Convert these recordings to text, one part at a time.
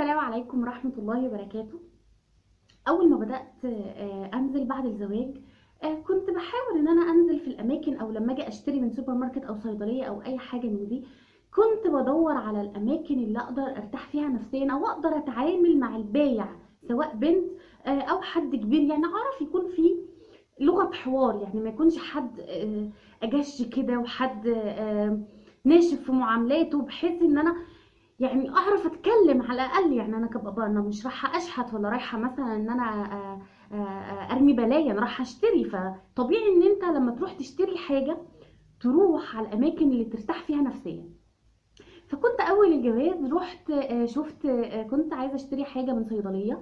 السلام عليكم ورحمة الله وبركاته أول ما بدأت آه، أنزل بعد الزواج آه، كنت بحاول إن أنا أنزل في الأماكن أو لما أجي أشتري من سوبر ماركت أو صيدلية أو أي حاجة من دي كنت بدور على الأماكن اللي أقدر أرتاح فيها نفسيا أو أقدر أتعامل مع البايع سواء بنت آه، أو حد كبير يعني أعرف يكون في لغة حوار يعني ما يكونش حد آه، أجش كده وحد آه، ناشف في معاملاته بحيث إن أنا يعني اعرف اتكلم على الاقل يعني انا كبابا انا مش رايحه اشحت ولا رايحه مثلا ان انا آه، آه، آه، ارمي بلايا انا رايحه اشتري فطبيعي ان انت لما تروح تشتري حاجه تروح على الاماكن اللي ترتاح فيها نفسيا فكنت اول الجواز رحت آه، شفت آه، كنت عايزه اشتري حاجه من صيدليه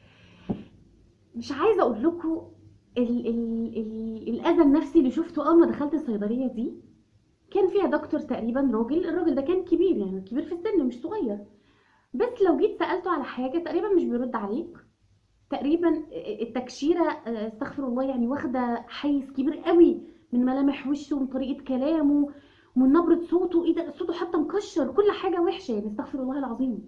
مش عايزه اقول لكم ال ال ال الاذى النفسي اللي شفته اول ما دخلت الصيدليه دي كان فيها دكتور تقريبا راجل الراجل ده كان كبير يعني كبير في السن مش صغير بس لو جيت سألته على حاجة تقريبا مش بيرد عليك تقريبا التكشيرة آه، استغفر الله يعني واخدة حيز كبير قوي من ملامح وشه ومن طريقة كلامه ومن نبرة صوته ايه ده صوته حتى مكشر كل حاجة وحشة يعني استغفر الله العظيم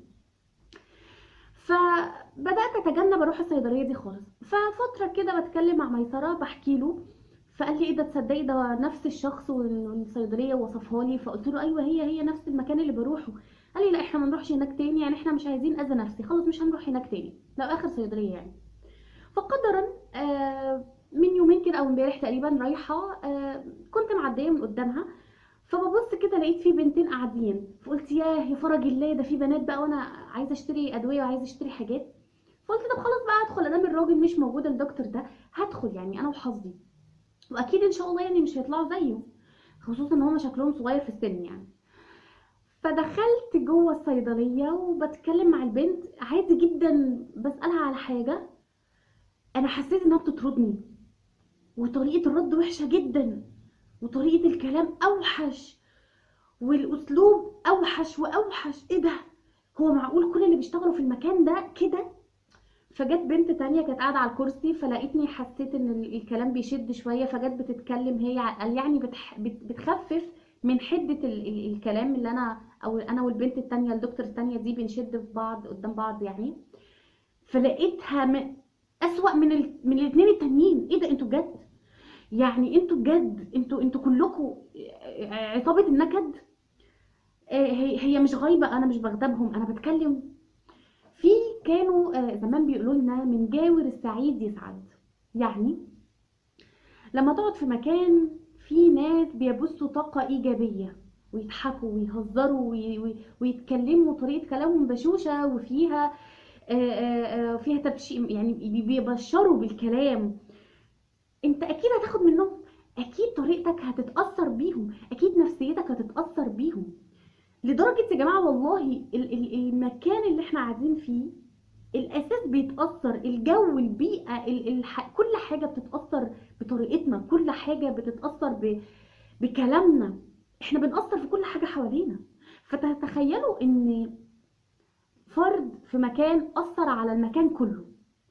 فبدأت أتجنب أروح الصيدلية دي خالص ففترة كده بتكلم مع ميسرة بحكي له فقال لي ايه ده تصدقي ده نفس الشخص والصيدليه وصفها لي فقلت له ايوه هي هي نفس المكان اللي بروحه قال لي لا احنا ما نروحش هناك تاني يعني احنا مش عايزين اذى نفسي خلاص مش هنروح هناك تاني لو اخر صيدليه يعني فقدرا آه من يومين كده او امبارح تقريبا رايحه آه كنت معديه من قدامها فببص كده لقيت في بنتين قاعدين فقلت ياه يا فرج الله ده في بنات بقى وانا عايزه اشتري ادويه وعايزه اشتري حاجات فقلت طب خلاص بقى ادخل ادام الراجل مش موجود الدكتور ده هدخل يعني انا وحظي واكيد ان شاء الله يعني مش هيطلعوا زيه خصوصا ان هما شكلهم صغير في السن يعني فدخلت جوه الصيدليه وبتكلم مع البنت عادي جدا بسالها على حاجه انا حسيت انها بتطردني وطريقه الرد وحشه جدا وطريقه الكلام اوحش والاسلوب اوحش واوحش ايه ده هو معقول كل اللي بيشتغلوا في المكان ده كده فجت بنت تانية كانت قاعدة على الكرسي فلقيتني حسيت ان ال- الكلام بيشد شوية فجت بتتكلم هي قال يعني بتح... بت- بتخفف من حدة ال... ال... الكلام اللي انا او انا والبنت التانية الدكتور التانية دي بنشد في بعض قدام بعض يعني فلقيتها م... اسوأ من ال... من الاتنين التانيين ايه ده انتوا بجد يعني انتوا بجد انتوا انتوا كلكم عصابة النكد آه، هي هي مش غايبة انا مش بغتابهم انا بتكلم في كانوا آه، زمان بيقولوا لنا من جاور السعيد يسعد يعني لما تقعد في مكان في ناس بيبثوا طاقة إيجابية ويضحكوا ويهزروا وي- وي- ويتكلموا طريقة كلامهم بشوشة وفيها آه، آه، آه، فيها تبشير يعني بي- بيبشروا بالكلام انت اكيد هتاخد منهم اكيد طريقتك هتتأثر بيهم اكيد نفسيتك هتتأثر بيهم لدرجة يا جماعة والله ال- ال- المكان اللي احنا قاعدين فيه الأساس بيتأثر الجو البيئة ال- الح... كل حاجة بتتأثر بطريقتنا كل حاجة بتتأثر ب... بكلامنا احنا بنأثر في كل حاجة حوالينا فتتخيلوا ان فرد في مكان أثر على المكان كله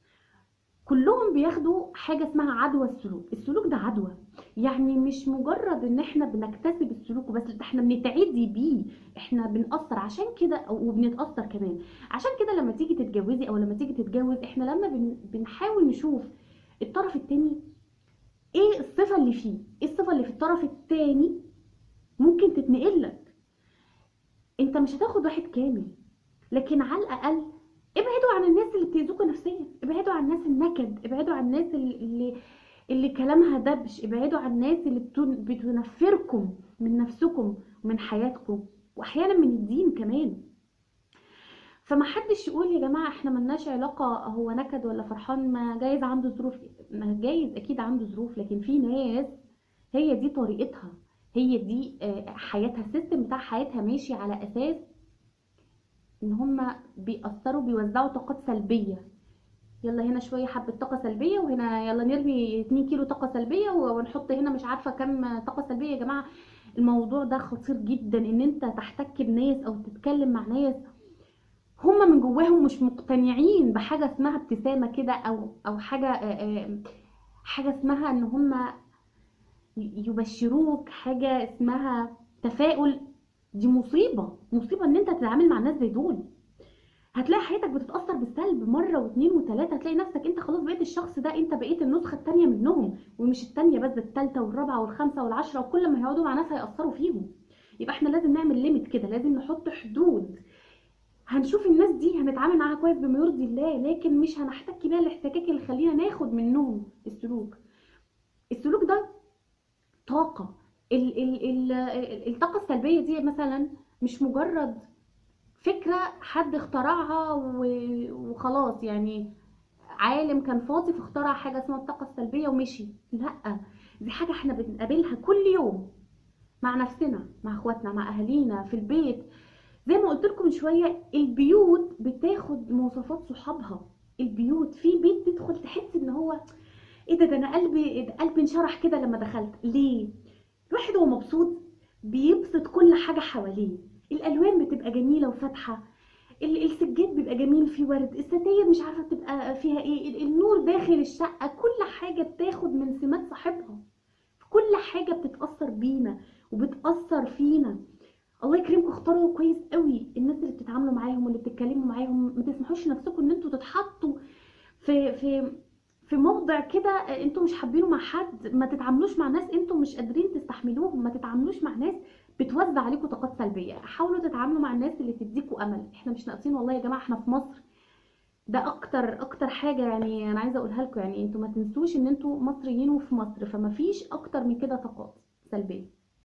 كلهم بياخدوا حاجة اسمها عدوى السلوك السلوك ده عدوى يعني مش مجرد ان احنا بنكتسب السلوك وبس لا، احنا بنتعدي بيه احنا بنأثر عشان كده أو- وبنتأثر كمان عشان كده لما تيجي تتجوزي او لما تيجي تتجوز احنا لما بن بنحاول نشوف الطرف التاني ايه الصفة اللي فيه ايه الصفة اللي في الطرف التاني ممكن تتنقل لك انت مش هتاخد واحد كامل لكن على الاقل ابعدوا عن الناس اللي بتأذوكوا نفسيا ابعدوا عن الناس النكد ابعدوا عن الناس اللي اللي كلامها دبش ابعدوا عن الناس اللي بتن- بتنفركم من نفسكم ومن حياتكم واحيانا من الدين كمان فما حدش يقول يا جماعه احنا ملناش علاقه هو نكد ولا فرحان ما جايز عنده ظروف ما جايز اكيد عنده ظروف لكن في ناس هي دي طريقتها هي دي آه، حياتها السيستم بتاع حياتها ماشي على اساس ان هما بيأثروا بيوزعوا طاقات سلبيه يلا هنا شويه حبه طاقه سلبيه وهنا يلا نرمي 2 كيلو طاقه سلبيه ونحط هنا مش عارفه كم طاقه سلبيه يا جماعه الموضوع ده خطير جدا ان انت تحتك بناس او تتكلم مع ناس هما من جواهم مش مقتنعين بحاجه اسمها ابتسامه كده او او حاجه آه، آه، حاجه اسمها ان هما يبشروك حاجه اسمها تفاؤل دي مصيبه مصيبه ان انت تتعامل مع ناس زي دول هتلاقي حياتك بتتأثر بالسلب مرة واثنين وثلاثة هتلاقي نفسك انت خلاص بقيت الشخص ده انت بقيت النسخة التانية منهم ومش التانية بس التالتة والرابعة والخامسة والعشرة وكل ما هيقعدوا مع ناس هيأثروا فيهم يبقى احنا لازم نعمل ليميت كده لازم نحط حدود هنشوف الناس دي هنتعامل معاها كويس بما يرضي الله لكن مش هنحتك بيها الاحتكاك اللي يخلينا ناخد منهم السلوك السلوك ده طاقة ال ال ال الطاقة السلبية دي مثلا مش مجرد فكرة حد اخترعها و- وخلاص يعني عالم كان فاضي فاخترع حاجة اسمها الطاقة السلبية ومشي لا دي حاجة احنا بنقابلها كل يوم مع نفسنا مع اخواتنا مع اهالينا في البيت زي ما قلت لكم من شويه البيوت بتاخد مواصفات صحابها البيوت في بيت تدخل تحس ان هو ايه ده ده انا قلبي ده قلبي انشرح كده لما دخلت ليه الواحد وهو مبسوط بيبسط كل حاجه حواليه الالوان بتبقى جميله وفاتحه ال- السجاد بيبقى جميل فيه ورد الستاير مش عارفه بتبقى فيها ايه ال- النور داخل الشقه كل حاجه بتاخد من سمات صاحبها كل حاجه بتتاثر بينا وبتاثر فينا الله يكرمكم اختاروا كويس قوي الناس اللي بتتعاملوا معاهم واللي بتتكلموا معاهم ما تسمحوش لنفسكم ان انتوا تتحطوا في في في موضع كده انتوا مش حابينه مع حد ما تتعاملوش مع ناس انتوا مش قادرين تستحملوهم ما تتعاملوش مع ناس بتوزع عليكم طاقات سلبيه حاولوا تتعاملوا مع الناس اللي تديكوا امل احنا مش ناقصين والله يا جماعه احنا في مصر ده اكتر اكتر حاجه يعني انا عايزه اقولها لكم يعني انتوا ما تنسوش ان انتوا مصريين وفي مصر فما فيش اكتر من كده طاقات سلبيه